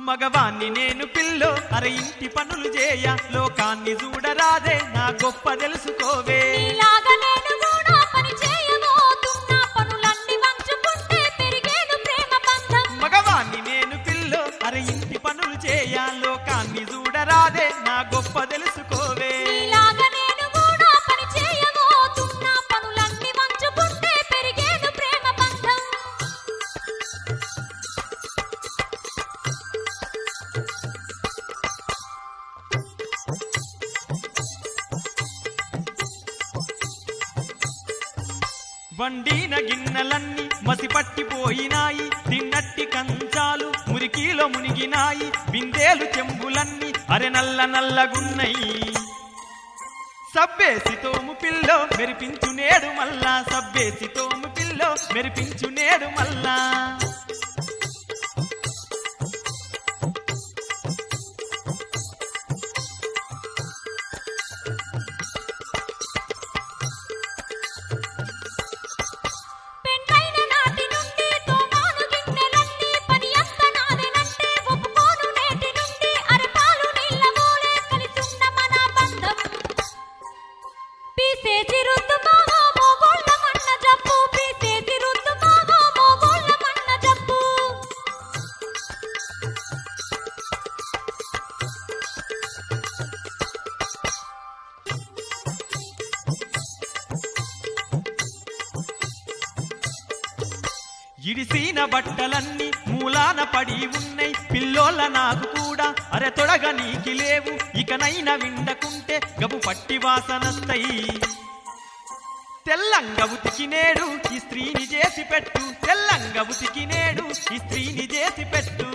మగవాణ్ణి నేను పిల్లో అరే ఇంటి పనులు చేయ లోకాన్ని చూడరాదే నా గొప్ప తెలుసుకోవే నీలాగా నేను కూడా పని చేయబోతున్నా పనులన్నీ వంచుకుంటే పెరిగేను ప్రేమ బంధం మగవాణ్ణి నేను పిల్లో అరే ఇంటి పనులు చేయ లోకాన్ని చూడరాదే నా గొప్ప తెలుసుకోవే నీలాగా నేను కూడా పని చేయబోతున్నా పనులన్నీ వంచుకుంటే పెరిగేను ప్రేమ బంధం వండిన గిన్నెలన్నీ మసిపట్టిపోయినాయి తిన్నట్టి కంచాలు మురికిలో మునిగినాయి బిందేలు చెంబులన్నీ అరె నల్ల నల్లగున్నయి సబ్బేసి తోము పిల్లో మెరిపించు నేడు మల్లా సబ్బేసి తోము పిల్లో మెరిపించు నేడు మల్లా పెండ్లైన నాటి నుండి తోమాను గిన్నెలన్నీ పని అంత నాదేనంటే ఒప్పుకోను నేటి నుండి అరపాలు నీళ్ళ మోలే కలిసున్న మన బంధం పీసేసి రుద్దు మావో మోగోళ్ళ మన్న జబ్బు పీసేసి రుద్దు మావో మోగోళ్ళ మన్న జబ్బు ఇడిసిన బట్టలన్నీ మూలాన పడి ఉన్నాయి పిల్లోళ్ళ నాకు కూడా అరె తొడగ నీకి లేవు ఇకనైనా విండకుంటే గబు పట్టి వాసనస్తాయి తెల్లంగ ఉతికి నేడు ఈ స్త్రీని చేసి పెట్టు తెల్లంగ ఉతికి నేడు ఈ స్త్రీని చేసి పెట్టు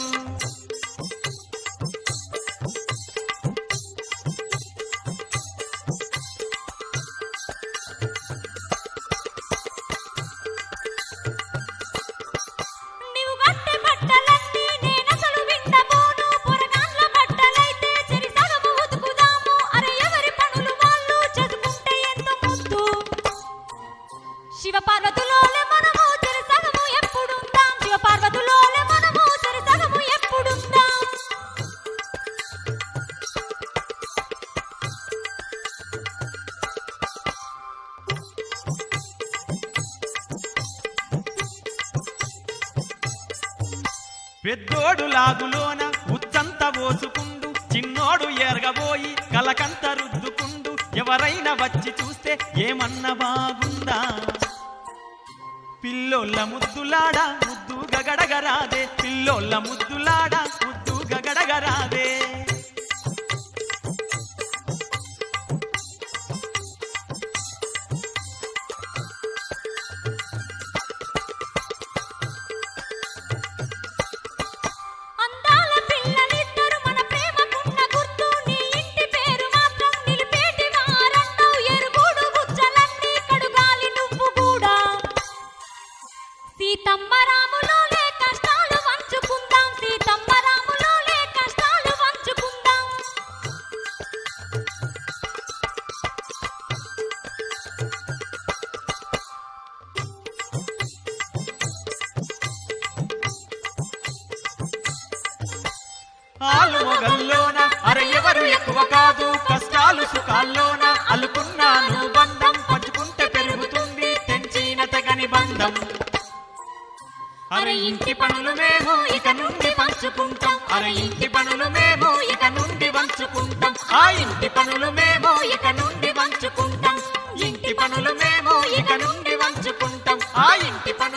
నీవు గట్టె బట్టలన్నీ నేనసలు విండబోను పొరగాన్ల బట్టలైతే చెరి సగము ఉతుకుదాము అరే ఎవరి పనులు వాళ్ళు చదువుకుంటే ఎంత ముద్దు శివ పార్వతులోలే మనము చెరి సగము ఎప్పుడుందాం శివ పార్వతులోలే మనము చెరి సగము ఎప్పుడుందాం పెద్దోడు లాగులోన ఉచ్చంత పోసుకుండు చిన్నోడు ఎరగబోయి కలకంత రుద్దుకుండు ఎవరైనా వచ్చి చూస్తే ఏమన్నా బాగుందా పిల్లోళ్ళ ముద్దులాడ ముద్దు గగడగరాదే పిల్లోళ్ళ ముద్దులాడ ముద్దు గగడగరాదే అందాల పిల్లలిద్దరు మన ప్రేమకున్న గుర్తు నీ ఇంటి పేరు మాత్రం నిలిపేటి వారంటావు ఎరుగుడు బుచ్చలన్నీ కడుగాలి నువ్వు కూడా సీతమ్మ రాములోలే కష్టాలు వంచుకుందాం సీతమ్మ రాములోలే కష్టాలు వంచుకుందాం ఆలు మొగల్లోన అరే ఎవరు ఎక్కువ కాదు కష్టాలు సుఖాల్లోన అల్లుకున్నాను బంధం పంచుకుంటే పెరుగుతుంది తెంచిన తగని బంధం అరే ఇంటి పనులు మేము ఇక నుండి పంచుకుంటాం అరే ఇంటి పనులు మేము ఇక నుండి పంచుకుంటాం ఆ ఇంటి పనులు మేము ఇక నుండి పంచుకుంటాం ఇంటి పనులు మేము ఇక నుండి పంచుకుంటాం ఆ ఇంటి పనులు